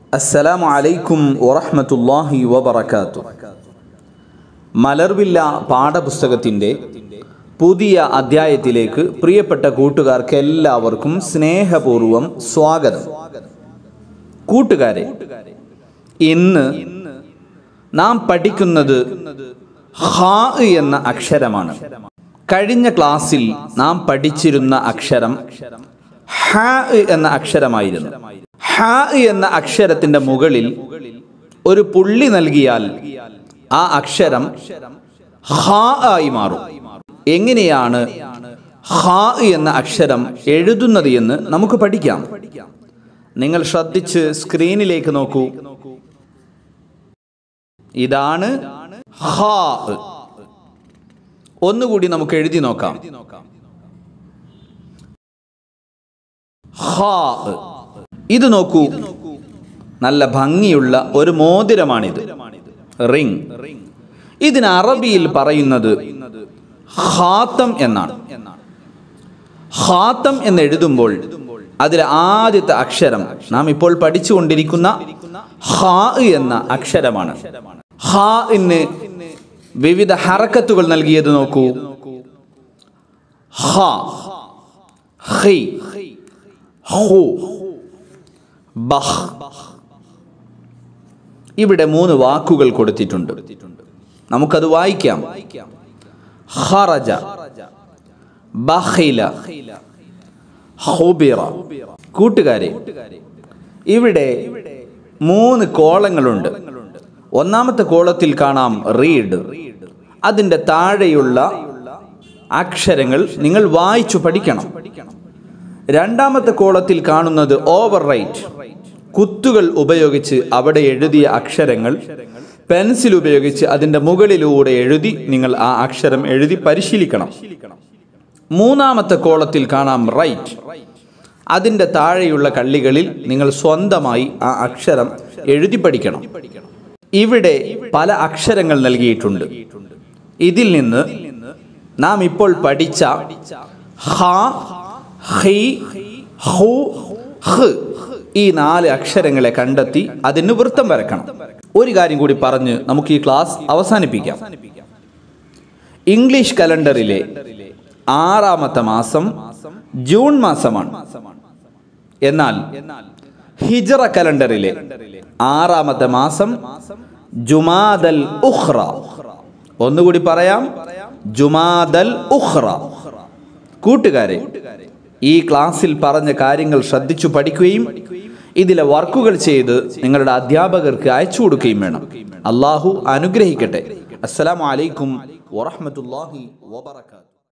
അസ്സലാമു അലൈക്കും വറഹ്മത്തുള്ളാഹി വബറകാത്തു മലർവില്ല പാഠപുസ്തകത്തിൻ്റെ പുതിയ അധ്യായത്തിലേക്ക് പ്രിയപ്പെട്ട കൂട്ടുകാർക്ക് എല്ലാവർക്കും സ്നേഹപൂർവം സ്വാഗതം കൂട്ടുകാരെ ഇന്ന് നാം പഠിക്കുന്നത് ഹാ എന്ന അക്ഷരമാണ് കഴിഞ്ഞ ക്ലാസ്സിൽ നാം പഠിച്ചിരുന്ന അക്ഷരം ഹ എന്ന അക്ഷരമായിരുന്നു ഹ എന്ന അക്ഷരത്തിന്റെ മുകളിൽ ഒരു പുള്ളി നൽകിയാൽ ആ അക്ഷരം ഹ ആയി മാറും എങ്ങനെയാണ് ഹ എന്ന അക്ഷരം എഴുതുന്നത് എന്ന് നമുക്ക് പഠിക്കാം നിങ്ങൾ ശ്രദ്ധിച്ച് സ്ക്രീനിലേക്ക് നോക്കൂ ഇതാണ് ഹാ ഒന്നുകൂടി നമുക്ക് എഴുതി നോക്കാം ഹാ ഇത് നോക്കൂ നല്ല ഭംഗിയുള്ള ഒരു മോതിരമാണിത് റിംഗ് ഇതിന് അറബിയിൽ പറയുന്നത് ഹാത്തം എന്നാണ് ഹാത്തം എന്ന് എഴുതുമ്പോൾ അതിലെ ആദ്യത്തെ അക്ഷരം നാം ഇപ്പോൾ പഠിച്ചുകൊണ്ടിരിക്കുന്ന ഹാ എന്ന അക്ഷരമാണ് ഹാ ഇന്ന് വിവിധ ഹറക്കത്തുകൾ നൽകിയത് നോക്കൂ ഹ ഹി ഹു ബഹ് ഇവിടെ മൂന്ന് വാക്കുകൾ കൊടുത്തിട്ടുണ്ട് നമുക്കത് വായിക്കാം ഹറജ ബഹില ഹുബിറ കൂട്ടുകാരെ ഇവിടെ മൂന്ന് കോളങ്ങളുണ്ട് ഒന്നാമത്തെ കോളത്തിൽ കാണാം റീഡ് അതിൻ്റെ താഴെയുള്ള അക്ഷരങ്ങൾ നിങ്ങൾ വായിച്ചു പഠിക്കണം രണ്ടാമത്തെ കോളത്തിൽ കാണുന്നത് ഓവർ റൈറ്റ് കുത്തുകൾ ഉപയോഗിച്ച് അവിടെ എഴുതിയ അക്ഷരങ്ങൾ പെൻസിൽ ഉപയോഗിച്ച് അതിൻ്റെ മുകളിലൂടെ എഴുതി നിങ്ങൾ ആ അക്ഷരം എഴുതി പരിശീലിക്കണം മൂന്നാമത്തെ കോളത്തിൽ കാണാം റൈറ്റ് അതിൻ്റെ താഴെയുള്ള കള്ളികളിൽ നിങ്ങൾ സ്വന്തമായി ആ അക്ഷരം എഴുതി പഠിക്കണം ഇവിടെ പല അക്ഷരങ്ങൾ നൽകിയിട്ടുണ്ട് ഇതിൽ നിന്ന് നാം ഇപ്പോൾ പഠിച്ച ഹ ഹി ഹു ഹ് ഈ നാല് അക്ഷരങ്ങളെ കണ്ടെത്തി അതിന് വൃത്തം വരക്കണം ഒരു കാര്യം കൂടി പറഞ്ഞ് നമുക്ക് ഈ ക്ലാസ് അവസാനിപ്പിക്കാം ഇംഗ്ലീഷ് കലണ്ടറിലെ ആറാമത്തെ മാസം ജൂൺ മാസമാണ് എന്നാൽ ഹിജറ കലണ്ടറിലെ ആറാമത്തെ മാസം ജുമാദൽ ഉഖ്റ ഒന്നുകൂടി പറയാം ജുമാദൽ ഉഖ്റ കൂട്ടുകാരെ ഈ ക്ലാസ്സിൽ പറഞ്ഞ കാര്യങ്ങൾ ശ്രദ്ധിച്ചു പഠിക്കുകയും ഇതിലെ വർക്കുകൾ ചെയ്ത് നിങ്ങളുടെ അധ്യാപകർക്ക് അയച്ചു കൊടുക്കുകയും വേണം അള്ളാഹു അനുഗ്രഹിക്കട്ടെ അസ്സലാമു അലൈക്കും വറഹ്മത്തുള്ളാഹി വബറകാതുഹു